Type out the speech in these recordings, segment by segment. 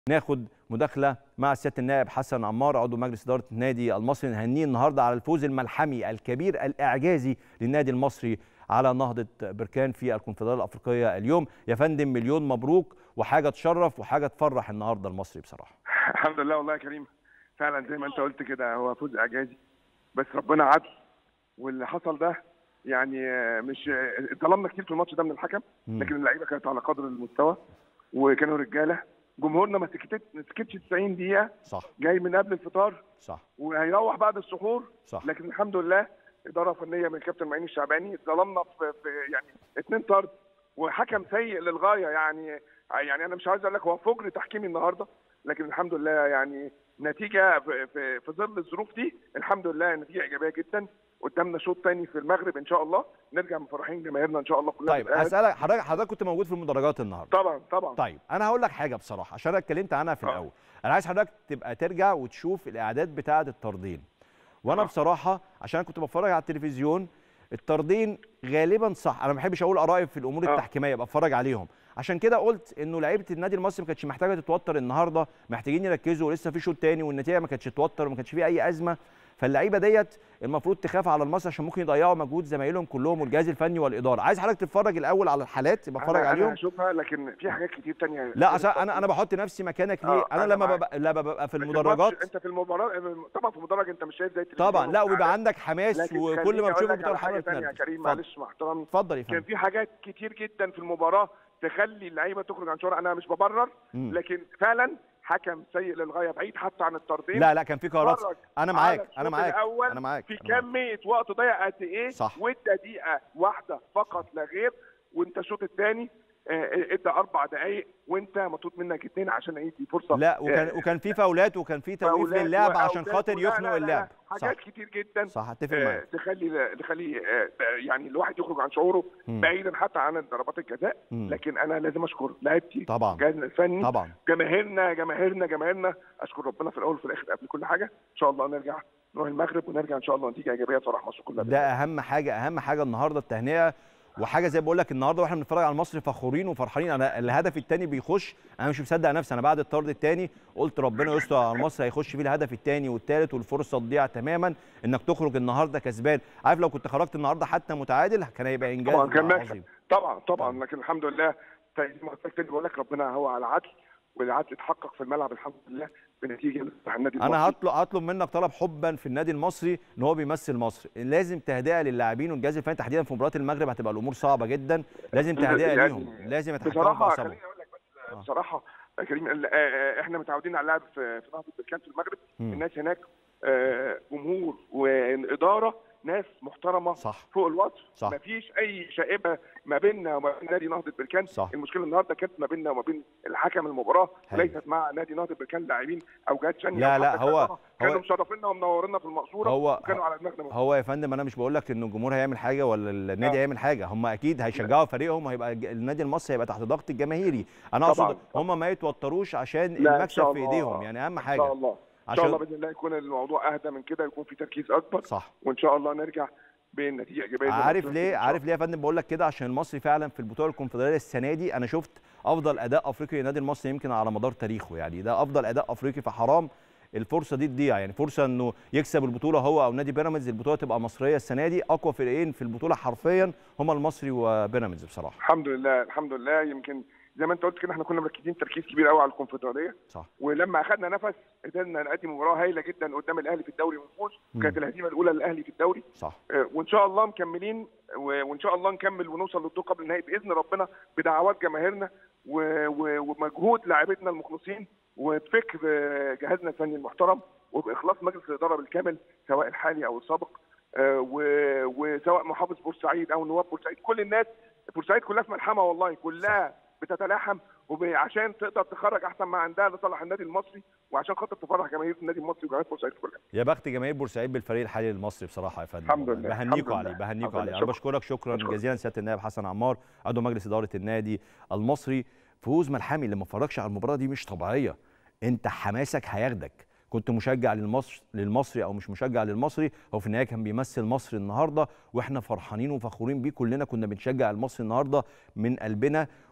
ناخد مداخله مع سياده النائب حسن عمار عضو مجلس اداره النادي المصري نهنيه النهارده على الفوز الملحمي الكبير الاعجازي للنادي المصري على نهضه بركان في الكونفدراليه الافريقيه اليوم يا فندم مليون مبروك وحاجه تشرف وحاجه تفرح النهارده المصري بصراحه الحمد لله والله يا كريم فعلا زي ما انت قلت كده هو فوز اعجازي بس ربنا عدل واللي حصل ده يعني مش ظلمنا كتير في الماتش ده من الحكم لكن اللعيبه كانت على قدر المستوى وكانوا رجاله جمهورنا ما سكتت ما سكتش 90 دقيقه صح جاي من قبل الفطار صح وهيروح بعد السحور صح لكن الحمد لله اداره فنيه من الكابتن معين الشعباني ظلمنا في, في يعني اثنين طرد وحكم سيء للغايه يعني يعني انا مش عايز اقول لك هو فجر تحكيمي النهارده لكن الحمد لله يعني نتيجه في, في, في ظل الظروف دي الحمد لله نتيجه ايجابيه جدا قدامنا شوط تاني في المغرب ان شاء الله نرجع مفرحين جماهيرنا ان شاء الله كلها طيب هسالك حضرتك حضرتك كنت موجود في المدرجات النهارده طبعا طبعا طيب انا هقول لك حاجه بصراحه عشان انا اتكلمت عنها في آه. الاول انا عايز حضرتك تبقى ترجع وتشوف الاعداد بتاعه الطردين وانا آه. بصراحه عشان أنا كنت بتفرج على التلفزيون الطردين غالبا صح انا ما بحبش اقول ارائي في الامور آه. التحكيميه بتفرج عليهم عشان كده قلت انه لعيبه النادي المصري ما كانتش محتاجه تتوتر النهارده محتاجين يركزوا ولسه في شوط تاني والنتيجه ما كانتش تتوتر وما كانش فيه اي ازمه فاللعيبه ديت المفروض تخاف على المصري عشان ممكن يضيعوا مجهود زمايلهم كلهم والجهاز الفني والاداره عايز حضرتك تتفرج الاول على الحالات يبقى اتفرج أنا- عليهم انا هشوفها لكن في حاجات كتير تانية لا عشان انا انا بحط نفسي مكانك ليه آه، انا أنا لما معاك. ببقى لا ببقى في لكن المدرجات الماتش- انت في المباراه طبعا في المدرج انت مش شايف زي التلفزيون طبعا لا وبيبقى وبتاع. عندك حماس لكن وكل خليني ما أقول بتشوف لك البطوله على حاجه الحمراء ثانيه يا بتنرفز كريم اتفضل. معلش مع احترامي اتفضل يا كان فندم في حاجات كتير جدا في المباراه تخلي اللعيبه تخرج عن شعور انا مش ببرر مم. لكن فعلا حكم سيء للغايه بعيد حتى عن الطردين لا لا كان في قرارات اتفرج انا على معاك الشوط انا معاك الأول انا معاك في أنا معاك. كميه وقت ضيع قد ايه صح. وادى دقيقه واحده فقط لا غير وانت الشوط الثاني ادى اربع دقائق وانت مطلوب منك اثنين عشان يدي فرصه لا وكان آه، وكان في فاولات وكان في توقيف فاولات للعب عشان وأوقات خاطر ولا- لا- يخنق لا- اللعب لا، صح حاجات كتير جدا صح اتفق آه، معاك تخلي تخلي آه، يعني الواحد يخرج عن شعوره مم. بعيدا حتى عن ضربات الجزاء مم. لكن انا لازم اشكر لعيبتي طبعا جهازنا الفني طبعا جماهيرنا جماهيرنا جماهيرنا اشكر ربنا في الاول وفي الاخر قبل كل حاجه ان شاء الله نرجع نروح المغرب ونرجع ان شاء الله نتيجه ايجابيه تفرح مصر كلها ده اهم حاجه اهم حاجه النهارده التهنئه وحاجه زي بقول لك النهارده واحنا بنتفرج على المصري فخورين وفرحانين انا الهدف الثاني بيخش انا مش مصدق نفسي انا بعد الطرد الثاني قلت ربنا يستر على المصري هيخش فيه الهدف الثاني والثالث والفرصه تضيع تماما انك تخرج النهارده كسبان عارف لو كنت خرجت النهارده حتى متعادل كان هيبقى انجاز طبعا كان مكسب. عظيم طبعا طبعا لكن الحمد لله زي ما قلت لك تاني بقول لك ربنا هو على العدل والعدل اتحقق في الملعب الحمد لله بنتيجه لصالح النادي انا المصري. هطلب هطلب منك طلب حبا في النادي المصري ان هو بيمثل مصر لازم تهدئه للاعبين والجهاز الفني تحديدا في مباراه المغرب هتبقى الامور صعبه جدا لازم تهدئه يعني ليهم لازم يتحكموا في بصراحه اعصابهم خليني اقول لك بس آه. بصراحه يا كريم ال- آه، آه، احنا متعودين على اللعب في في نهضه بركان في المغرب مم. الناس هناك آه، جمهور واداره ناس محترمه صح فوق الوصف صح. مفيش اي شائبه ما بيننا وما بين نادي نهضه بركان صح. المشكله النهارده كانت ما بيننا وما بين الحكم المباراه هايل. وليست مع نادي نهضه بركان لاعبين او جهات ثانيه لا، أو لا، حتى هو- كانوا- كانوا هو- مشرفينا ومنورينا في المقصوره هو- وكانوا على دماغنا من هو يا فندم انا مش بقول لك ان الجمهور هيعمل حاجه ولا النادي آه. هيعمل حاجه هم اكيد هيشجعوا فريقهم وهيبقى الج- النادي المصري هيبقى تحت ضغط الجماهيري انا اقصد طبعاً. هم ما يتوتروش عشان لا، إن المكسب شاء في الله. ايديهم يعني اهم ان شاء حاجه الله ان عشان شاء الله باذن الله يكون الموضوع اهدى من كده يكون في تركيز اكبر صح وان شاء الله نرجع بنتيجه ايجابيه زي ما عارف قلت لك ليه إن شاء عارف ليه يا فندم بقول لك كده عشان المصري فعلا في البطوله الكونفدراليه السنه دي انا شفت افضل اداء افريقي للنادي المصري يمكن على مدار تاريخه يعني ده افضل اداء افريقي فحرام الفرصه دي تضيع يعني فرصه انه يكسب البطوله هو او نادي بيراميدز البطوله تبقى مصريه السنه دي اقوى فريقين في البطوله حرفيا هما المصري وبيراميدز بصراحه الحمد لله الحمم لله يمكن زي ما انت قلت كده احنا كنا مركزين تركيز كبير قوي على الكونفدراليه صح ولما اخذنا نفس قدرنا نقدم مباراه هايله جدا قدام الاهلي في الدوري ونفوز مم. كانت الهزيمه الاولى للاهلي في الدوري صح اه، وان شاء الله مكملين و- وان شاء الله نكمل ونوصل للدور قبل النهائي باذن ربنا بدعوات جماهيرنا و- و- ومجهود لاعبتنا المخلصين وبفكر اه، جهازنا الفني المحترم وباخلاص مجلس الاداره بالكامل سواء الحالي او السابق اه، و- وسواء محافظ بورسعيد او نواب بورسعيد كل الناس بورسعيد كلها في ملحمه والله كلها بتتلاحم وعشان تقدر تخرج احسن ما عندها لصالح النادي المصري وعشان خاطر تفرح جماهير النادي المصري وجماهير بورسعيد كلها يا بخت جماهير بورسعيد بالفريق الحالي المصري بصراحه يا فندم الحمد والله. لله، بهنيكوا الحمد عليه لله، بهنيكوا الحمد عليه لله. انا بشكرك شكرا شكراً. جزيلا سياده النائب حسن عمار عضو مجلس اداره النادي المصري فوز ملحمي اللي ما اتفرجش على المباراه دي مش طبيعيه انت حماسك هياخدك كنت مشجع للمصر للمصري او مش مشجع للمصري هو في النهايه كان بيمثل مصر النهارده واحنا فرحانين وفخورين بيه كلنا كنا بنشجع المصري النهارده من قلبنا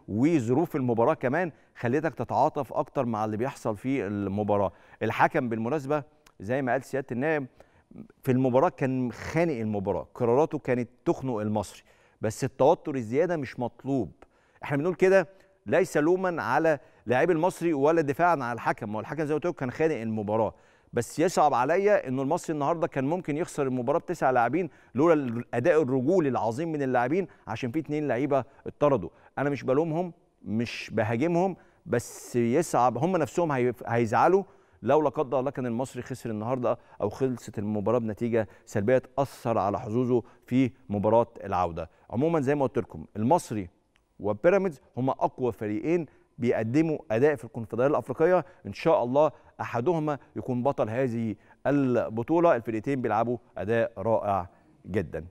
وظروف المباراه كمان خلتك تتعاطف اكتر مع اللي بيحصل في المباراه الحكم بالمناسبه زي ما قال سياده النائب في المباراه كان خانق المباراه قراراته كانت تخنق المصري بس التوتر الزياده مش مطلوب احنا بنقول كده ليس لوما على لاعبي المصري ولا دفاعا عن الحكم ما هو الحكم زي ما قلت لكم كان خانق المباراه بس يصعب عليا انه المصري النهارده كان ممكن يخسر المباراه بتسع لاعبين لولا الاداء الرجولي العظيم من اللاعبين عشان في اتنين لعيبه اتطردوا انا مش بلومهم مش بهاجمهم بس يصعب هم نفسهم هي- هيزعلوا لو لا قدر الله كان المصري خسر النهارده او خلصت المباراه بنتيجه سلبيه تاثر على حظوظه في مباراه العوده عموما زي ما قلت لكم المصري وبيراميدز هما اقوى فريقين بيقدموا اداء في الكونفدراليه الافريقيه ان شاء الله احدهما يكون بطل هذه البطوله الفريقين بيلعبوا اداء رائع جدا